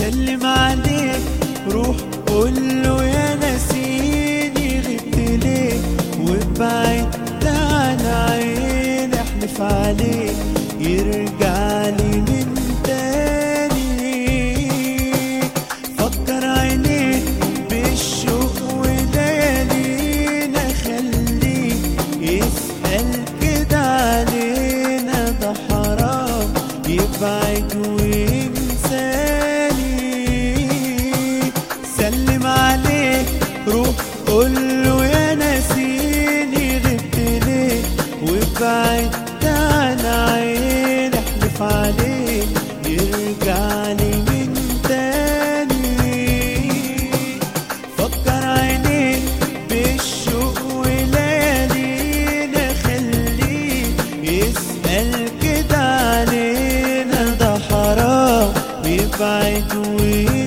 سلم عليك روح قول له يا نسيني غبت ليه وبعدت عن عيني احلف عليك يرجع لي من تاني فكر عينيك بالشوق وليالينا خليك يسأل كده علينا ده حرام يبعد وينساني سلم عليك روح قول له يا نسيني غبت ليه وبعدت عن عيني احلف عليك يرجع لي من تاني فكر عينيك بالشوق وليالينا خليك يسأل كده علينا ده حرام يبعد وينساني